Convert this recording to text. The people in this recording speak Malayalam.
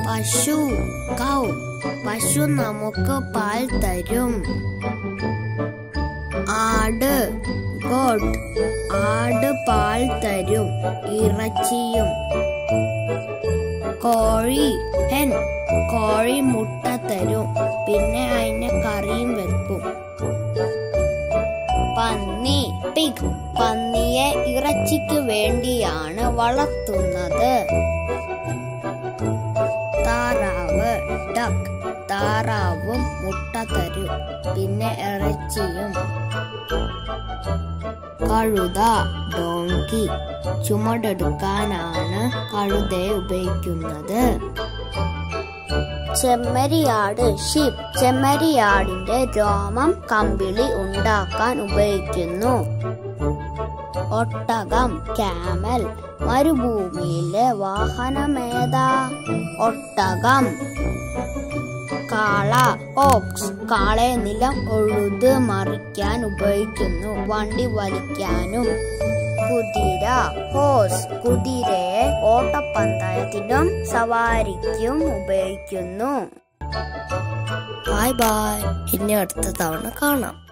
പശു കൗ പശു നമുക്ക് പാൽ തരും ആട് ഗോട്ട് ആട് പാൽ തരും ഇറച്ചിയും കോഴി ഹെൻ കോഴി മുട്ട തരും പിന്നെ അതിനെ കറിയും വെക്കും പന്നി പിഗ് പന്നിയെ ഇറച്ചിക്ക് വേണ്ടിയാണ് വളർത്തുന്നത് താറാവ് ഡക്ക് താറാവും മുട്ട തരും പിന്നെ ഇറച്ചിയും കഴുത ഡോങ്കി ചുമടെടുക്കാനാണ് കഴുതയെ ഉപയോഗിക്കുന്നത് ചെമ്മരിയാട് ഷിപ്പ് ചെമ്മരിയാടിന്റെ രോമം കമ്പിളി ഉണ്ടാക്കാൻ ഉപയോഗിക്കുന്നു ഒട്ടകം ക്യാമൽ മരുഭൂമിയിലെ വാഹനമേതാ ഒട്ടകം കാള ഓക്സ് കാളയെ നിലം ഉഴുത് മറിക്കാൻ ഉപയോഗിക്കുന്നു വണ്ടി വലിക്കാനും കുതിര ഹോസ് കുതിരയെ ഓട്ടപ്പന്തയത്തിനും സവാരിക്കും ഉപയോഗിക്കുന്നു ബൈ ബൈ ഇനി അടുത്ത തവണ കാണാം